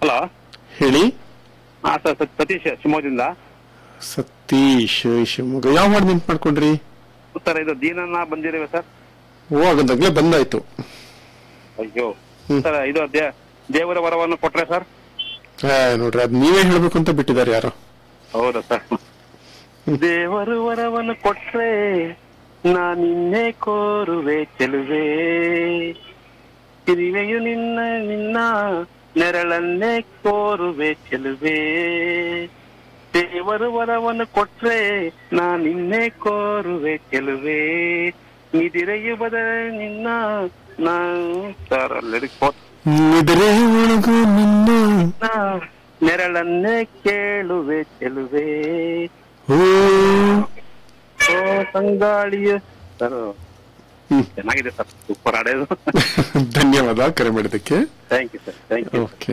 Hello ಹೇಳಿ ಹಾ sir ಸತ್- ಸತೀಶ್ ಶಿವಮೊಗ್ಗದಿಂದ ಸತೀಶ್ ಶಿವಮೊಗ್ಗ ಯಾವ ಹಾಡು ನೆನ್ಪು ಮಾಡ್ಕೊಂಡ್ರಿ ಸರ್ ಇದು ದೀನನ್ನ ಬಂದಿರಿವೆ ಸರ್ ಓ ಆಗಂದಾಗ್ಲೇ ಬಂದಾಯ್ತು ಅಯ್ಯೋ ಹ್ಮ್. ಸರ್ ಇದು ದೇ- ದೇವರ ವರವನ್ನು ಕೊಟ್ರೆ ಸರ್ ಆ, ನೋಡ್ರಿ ಅದ್ ನೀವೇ ಹೇಳ್ಬೇಕು ಅಂತ ಬಿಟ್ಟಿದ್ದಾರೆ ಯಾರೋ ಹೌದಾ ಸರ್ ದೇವರು ವರವನ್ನು ಕೊಟ್ರೆ ನಾನಿನ್ನೆ ಕೋರುವೆ ಚೆಲುವೆ ತಿರುವೆಯು ನಿನ್ನ ನಿನ್ನ ನೆರಳನ್ನೇ ಕೋರುವೆ ಚೆಲುವೆ ದೇವರು ವರವನ್ನು ಕೊಟ್ರೆ ನಾನಿನ್ನೆ ಕೋರುವೆ ಚೆಲುವೆ ನಿದಿರೆಯು ಬದ ನಿನ್ನ ನಾನು ಸರ್ ಅಲ್ಲಿ ನಿದ್ರೆ ಒಳಗು ನಿನ್ನ ನೆರಳನ್ನೇ ಕೇಳುವೆ ಚೆಲುವೆ ಓ ಓ ತಂಗಾಳಿಯ ಸರ್ ಹ್ಮ್. ಚೆನ್ನಾಗಿದೆ ಸರ್ ಸೂಪರ್ ಆಡೋದು ಧನ್ಯವಾದ ಕರೆ ಮಾಡಿದ್ದಕ್ಕೆ thank you sir thank you okay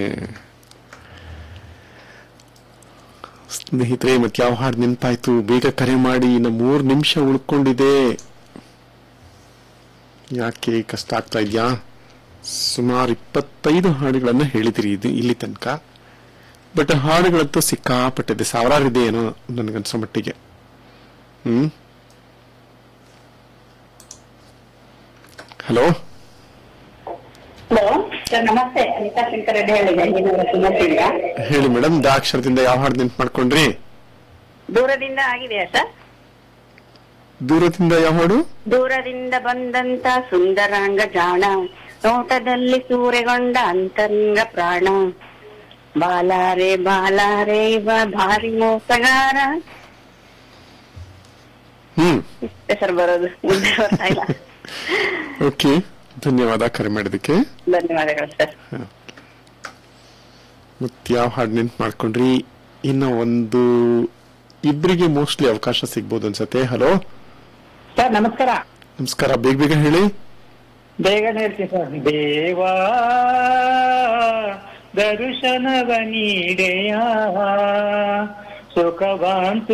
ಸ್ನೇಹಿತರೆ ಮತ್ತೆ ಯಾವ ಹಾಡು ನೆನಪಾಯ್ತು ಬೇಗ ಕರೆ ಮಾಡಿ ಇನ್ನು ಮೂರು ನಿಮಿಷ ಉಳ್ಕೊಂಡಿದೆ ಯಾಕೆ ಕಷ್ಟ ಆಗ್ತಾ ಇದೆಯಾ ಸುಮಾರು ಇಪ್ಪತ್ತೈದು ಹಾಡುಗಳನ್ನ ಹೇಳಿದಿರಿ ಇದು ಇಲ್ಲಿ ತನಕ ಬಟ್ ಹಾಡುಗಳಂತೂ ಸಿಕ್ಕಾಪಟ್ಟಿದೆ ಸಾವಿರಾರು ಇದೆ ಏನೋ ನನಗನ್ಸೋ ಮಟ್ಟಿಗೆ ಹ್ಮ್ ಹಲೋ ಹಲೋ ಸರ್ ನಮಸ್ತೆ ಅನಿತಾ ಶಂಕರ್ ರೆಡ್ಡಿ ಹೇಳಿ ಗಂಗಿನಗರ ಸುಮತಿಯಿಂದ ಹೇಳಿ ಮೇಡಮ್ ದಾಕ್ಷರದಿಂದ ಯಾವ ಹಾಡು ನೆನ್ಪು ಮಾಡ್ಕೊಂಡ್ರಿ ದೂರದಿಂದ ಆಗಿದೆಯಾ ಸರ್ ದೂರದಿಂದ ಯಾವ ಹಾಡು ದೂರದಿಂದ ಬಂದಂತ ಸುಂದರಾಂಗ ಜಾಣ ನೋಟದಲ್ಲಿ ಸೂರೆಗೊಂಡ ಅಂತರಂಗ ಪ್ರಾಣ ಬಾಲಾರೆ ಬಾಲಾರೆ ಇವ ಭಾರಿ ಮೋಸಗಾರ ಹ್ಮ್ ಹೆಸರು ಬರೋದು ಮುಂದೆ ಬರ್ತಾ ಇಲ್ಲ ಓಕೆ ಧನ್ಯವಾದ ಕರೆ ಮಾಡಿದಕ್ಕೆ ಧನ್ಯವಾದಗಳು ಸರ್ ಮತ್ತೆ ಯಾವ ಹಾಡು ನೆನ್ಪು ಮಾಡ್ಕೊಂಡ್ರಿ ಇನ್ನು ಒಂದು ಇಬ್ಬರಿಗೆ ಮೋಸ್ಟ್ಲಿ ಅವಕಾಶ ಸಿಗ್ಬೋದು ಅನ್ಸತ್ತೆ ಹಲೋ ಸರ್ ನಮಸ್ಕಾರ ನಮಸ್ಕಾರ ಬೇಗ ಬೇಗ ಹೇಳಿ ಬೇಗನೆ ಹೇಳ್ತೀನಿ ಸರ್ ದೇವಾ ದರ್ಶನವ ನೀಡೆಯ ಸುಖವಾಂತು